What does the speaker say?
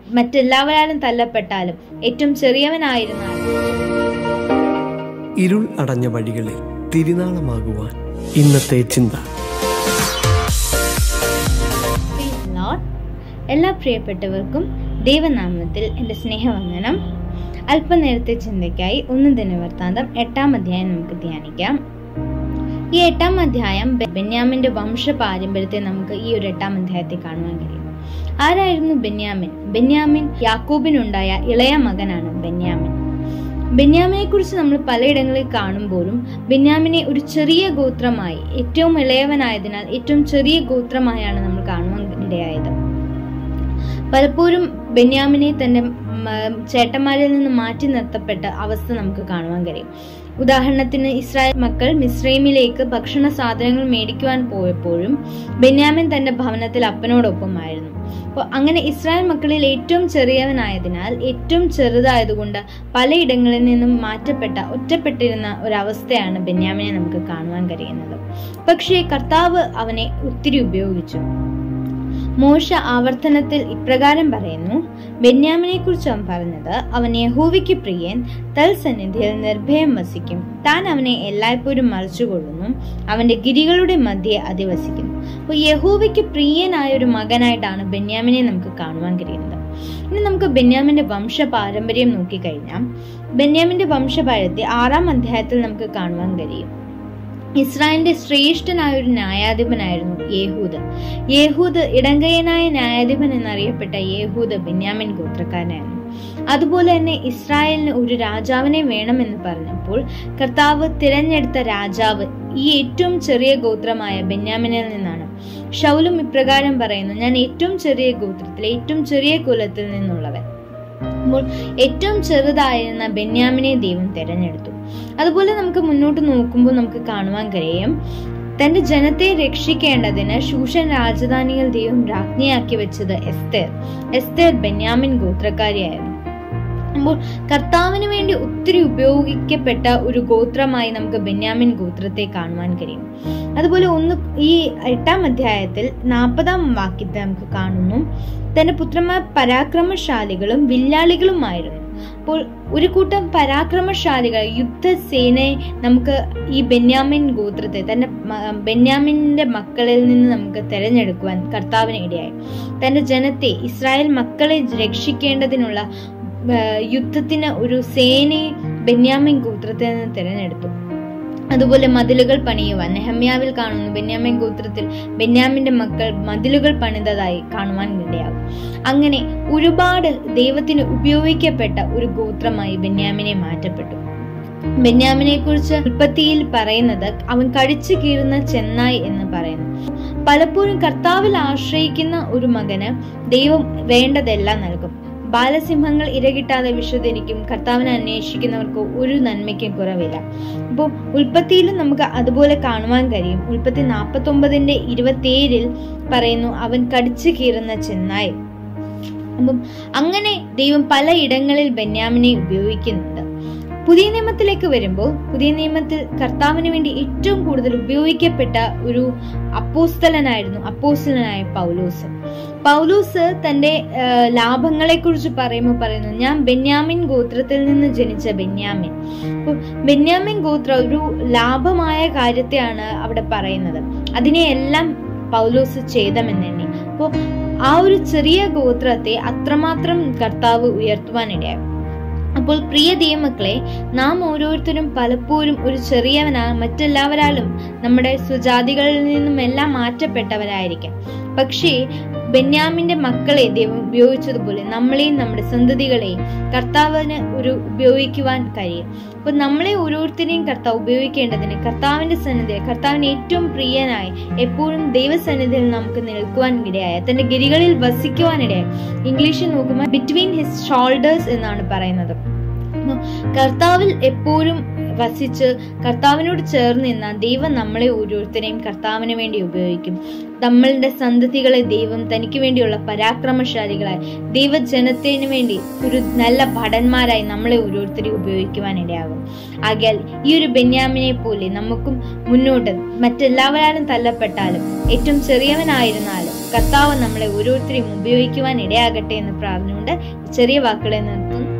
മറ്റെല്ലാവരാലും തല്ലപ്പെട്ടാലും ഏറ്റവും ചെറിയവനായിരുന്നാലും ഇരുൾ അടഞ്ഞ വഴികളിൽ തിരുനാളമാകുവാൻ ഇന്നത്തെ ചിന്ത Praise Lord. എല്ലാ പ്രിയപ്പെട്ടവർക്കും ദൈവനാമത്തിൽ എൻ്റെ സ്നേഹവന്ദനം അല്പനേരത്തെ ചിന്തയ്ക്കായി ഒന്ന് ദിനവൃത്താന്തം എട്ടാം അധ്യായം നമുക്ക് ധ്യാനിക്കാം ഈ എട്ടാം അധ്യായം ബെ- ബെന്യാമിന്റെ വംശ പാരമ്പര്യത്തെ നമുക്ക് ഈ ഒരു എട്ടാം അധ്യായത്തിൽ കാണുവാൻ കഴിയും ആരായിരുന്നു ബെന്യാമിൻ ബെന്യാമിൻ യാക്കോബിനുണ്ടായ ഇളയ മകനാണ് ബെന്യാമിൻ ബെന്യാമിനെ കുറിച്ച് നമ്മൾ പലയിടങ്ങളിൽ കാണുമ്പോഴും ബെന്യാമിനെ ഒരു ചെറിയ ഗോത്രമായി ഏറ്റവും ഇളയവനായതിനാൽ ഏറ്റവും ചെറിയ ഗോത്രമായാണ് നമ്മൾ കാണുവാൻ ഇടയായത് പലപ്പോഴും ബെന്യാമിനെ തന്റെ ഉം, ചേട്ടന്മാരിൽ നിന്ന് മാറ്റി നിർത്തപ്പെട്ട അവസ്ഥ നമുക്ക് കാണുവാൻ കഴിയും ഉദാഹരണത്തിന് ഇസ്രായേൽ മക്കൾ മിസ്രൈമിലേക്ക് ഭക്ഷണ സാധനങ്ങൾ മേടിക്കുവാൻ പോയപ്പോഴും ബെന്യാമിൻ തന്റെ ഭവനത്തിൽ അപ്പനോടൊപ്പമായിരുന്നു അപ്പോൾ അങ്ങനെ ഇസ്രായേൽ മക്കളിൽ ഏറ്റവും ചെറിയവനായതിനാൽ ഏറ്റവും ചെറുതായതുകൊണ്ട് പലയിടങ്ങളിൽ നിന്നും മാറ്റപ്പെട്ട ഒറ്റപ്പെട്ടിരുന്ന ഒരവസ്ഥയാണ് ബെന്യാമിനെ നമുക്ക് കാണുവാൻ കഴിയുന്നത് പക്ഷേ കർത്താവ് അവനെ ഒത്തിരി ഉപയോഗിച്ചു മോശ ആവർത്തനത്തിൽ ഇപ്രകാരം പറയുന്നു ബെന്യാമിനെ കുറിച്ച് അവൻ പറഞ്ഞത് അവൻ യഹൂവിക്ക് പ്രിയൻ തൽസന്നിധിയിൽ നിർഭയം വസിക്കും താൻ അവനെ എല്ലായ്പ്പോഴും മറിച്ചുകൊള്ളുന്നു അവന്റെ ഗിരികളുടെ മധ്യേ അധിവസിക്കുന്നു അപ്പോൾ യഹൂവയ്ക്ക് പ്രിയനായ ഒരു മകനായിട്ടാണ് ബെന്യാമിനെ നമുക്ക് കാണുവാൻ കഴിയുന്നത് ഇനി നമുക്ക് ബെന്യാമിന്റെ വംശ പാരമ്പര്യം നോക്കിക്കഴിഞ്ഞാൽ ബെന്യാമിന്റെ വംശപാരത്തെ ആറാം അധ്യായത്തിൽ നമുക്ക് കാണുവാൻ കഴിയും ഇസ്രായേലിന്റെ ശ്രേഷ്ഠനായ ഒരു ന്യായാധിപനായിരുന്നു യേഹൂദ് യേഹൂദ് ഇടങ്കയ്യനായ ന്യായാധിപൻ എന്നറിയപ്പെട്ട യേഹൂദ് ബെന്യാമിൻ ഗോത്രക്കാരനായിരുന്നു അതുപോലെ തന്നെ ഇസ്രായേലിന് ഒരു രാജാവിനെ വേണമെന്ന് പറഞ്ഞപ്പോൾ കർത്താവ് തിരഞ്ഞെടുത്ത രാജാവ് ഈ ഏറ്റവും ചെറിയ ഗോത്രമായ ബെന്യാമിനിൽ നിന്നാണ് ഷൗലും ഇപ്രകാരം പറയുന്നു ഞാൻ ഏറ്റവും ചെറിയ ഗോത്രത്തിൽ ഏറ്റവും ചെറിയ കുലത്തിൽ നിന്നുള്ളവൻ അപ്പോൾ ഏറ്റവും ചെറുതായിരുന്ന ബെന്യാമിനെ ദൈവം തിരഞ്ഞെടുത്തു അതുപോലെ നമുക്ക് മുന്നോട്ട് നോക്കുമ്പോൾ നമുക്ക് കാണുവാൻ കഴിയും തന്റെ ജനത്തെ രക്ഷിക്കേണ്ടതിന് ശൂഷൻ രാജധാനിയിൽ ദൈവം രാജ്ഞിയാക്കി വെച്ചത് എസ്തേർ എസ്തേർ ബെന്യാമിൻ ഗോത്രക്കാരിയായിരുന്നു അപ്പോൾ കർത്താവിന് വേണ്ടി ഒത്തിരി ഉപയോഗിക്കപ്പെട്ട ഒരു ഗോത്രമായി നമുക്ക് ബെന്യാമിൻ ഗോത്രത്തെ കാണുവാൻ കഴിയും അതുപോലെ ഒന്ന് ഈ എട്ടാം അധ്യായത്തിൽ നാൽപ്പതാം വാക്യത്തെ നമുക്ക് കാണുന്നു തന്റെ പുത്രന്മാർ പരാക്രമശാലികളും വില്ലാളികളുമായിരുന്നു അപ്പോൾ ഒരു കൂട്ടം പരാക്രമശാലികൾ യുദ്ധസേനയെ നമുക്ക് ഈ ബെന്യാമിൻ ഗോത്രത്തെ തന്റെ മ- ബെന്യാമിന്റെ മക്കളിൽ നിന്ന് നമുക്ക് തിരഞ്ഞെടുക്കുവാൻ കർത്താവിന് ഇടയായി തന്റെ ജനത്തെ ഇസ്രായേൽ മക്കളെ രക്ഷിക്കേണ്ടതിനുള്ള ആ, യുദ്ധത്തിന് ഒരു സേനയെ ബെന്യാമിൻ ഗോത്രത്തിൽ നിന്ന് തിരഞ്ഞെടുത്തു അതുപോലെ മതിലുകൾ പണിയുവാൻ നെഹമ്യാവിൽ കാണുന്നു ബെന്യാമിൻ ഗോത്രത്തിൽ ബെന്യാമിന്റെ മക്കൾ മതിലുകൾ പണിതതായി കാണുവാൻ ഇടയാകും അങ്ങനെ ഒരുപാട് ദൈവത്തിന് ഉപയോഗിക്കപ്പെട്ട ഒരു ഗോത്രമായി ബെന്യാമിനെ മാറ്റപ്പെട്ടു ബെന്യാമിനെ കുറിച്ച് ഉൽപ്പത്തിയിൽ പറയുന്നത് അവൻ കടിച്ചു കീറുന്ന ചെന്നായി എന്ന് പറയുന്നു പലപ്പോഴും കർത്താവിൽ ആശ്രയിക്കുന്ന ഒരു മകന് ദൈവം വേണ്ടതെല്ലാം നൽകും ബാലസിംഹങ്ങൾ ഇരകിട്ടാതെ വിശ്വതിരിക്കും കർത്താവിനെ അന്വേഷിക്കുന്നവർക്ക് ഒരു നന്മയ്ക്കും കുറവില്ല അപ്പോൾ ഉൽപ്പത്തിയിലും നമുക്ക് അതുപോലെ കാണുവാൻ കഴിയും ഉൽപ്പത്തി നാൽപ്പത്തി ഒമ്പതിന്റെ ഇരുപത്തിയേഴിൽ പറയുന്നു അവൻ കടിച്ചു കീറുന്ന ചെന്നായി അപ്പം അങ്ങനെ ദൈവം പല ഇടങ്ങളിൽ ബെന്യാമിനെ ഉപയോഗിക്കുന്നുണ്ട് പുതിയ നിയമത്തിലേക്ക് വരുമ്പോൾ പുതിയ നിയമത്തിൽ കർത്താവിന് വേണ്ടി ഏറ്റവും കൂടുതൽ ഉപയോഗിക്കപ്പെട്ട ഒരു അപ്പോസ്തലനായിരുന്നു അപ്പോസ്തലനായ പൗലോസ് പൗലൂസ് തന്റെ ലാഭങ്ങളെ കുറിച്ച് പറയുമ്പോൾ പറയുന്നു ഞാൻ ബെന്യാമിൻ ഗോത്രത്തിൽ നിന്ന് ജനിച്ച ബെന്യാമിൻ അപ്പോൾ ബെന്യാമിൻ ഗോത്ര ഒരു ലാഭമായ കാര്യത്തെയാണ് അവിടെ പറയുന്നത് അതിനെയെല്ലാം പൗലോസ് ചെയ്തമെന്നെണ്ണി അപ്പോൾ ആ ഒരു ചെറിയ ഗോത്രത്തെ അത്രമാത്രം കർത്താവ് ഉയർത്തുവാനിടയായി അപ്പോൾ പ്രിയ ദൈവമക്കളെ നാം ഓരോരുത്തരും പലപ്പോഴും ഒരു ചെറിയവനാ മറ്റെല്ലാവരാലും നമ്മുടെ സ്വജാതികളിൽ നിന്നും എല്ലാം മാറ്റപ്പെട്ടവരായിരിക്കാം പക്ഷേ ബെന്യാമിന്റെ മക്കളെ ദൈവം ഉപയോഗിച്ചതുപോലെ നമ്മളെയും നമ്മുടെ സന്തതികളെയും കർത്താവിന് ഒരു ഉപയോഗിക്കുവാൻ കഴിയും അപ്പൊ നമ്മളെ ഓരോരുത്തരെയും കർത്താവ് ഉപയോഗിക്കേണ്ടതിന് കർത്താവിന്റെ സന്നിധി കർത്താവിന് ഏറ്റവും പ്രിയനായി എപ്പോഴും ദൈവസന്നിധിയിൽ നമുക്ക് നിൽക്കുവാൻ ഇടയായ തന്റെ ഗിരികളിൽ വസിക്കുവാനിടയായി ഇംഗ്ലീഷിൽ നോക്കുമ്പോൾ ബിറ്റ്വീൻ ഹിസ് ഷോൾഡേഴ്സ് എന്നാണ് പറയുന്നത് അപ്പൊ കർത്താവിൽ എപ്പോഴും വസിച്ച് കർത്താവിനോട് ചേർന്ന് നിന്ന ദൈവം നമ്മളെ ഓരോരുത്തരെയും കർത്താവിന് വേണ്ടി ഉപയോഗിക്കും നമ്മളുടെ സന്തതികളെ ദൈവം തനിക്ക് വേണ്ടിയുള്ള പരാക്രമശാലികളായി ദൈവജനത്തിന് വേണ്ടി ഒരു നല്ല ഭടന്മാരായി നമ്മളെ ഓരോരുത്തരെയും ഉപയോഗിക്കുവാൻ ഇടയാകും ആകയാൽ ഈ ഒരു ബെന്യാമിനെ പോലെ നമുക്കും മുന്നോട്ട് മറ്റെല്ലാവരാലും തല്ലപ്പെട്ടാലും ഏറ്റവും ചെറിയവനായിരുന്നാലും കർത്താവ് നമ്മളെ ഓരോരുത്തരെയും ഉപയോഗിക്കുവാൻ ഇടയാകട്ടെ എന്ന് പ്രാർത്ഥനയുണ്ട് ചെറിയ വാക്കുകളെ നിർത്തുന്നു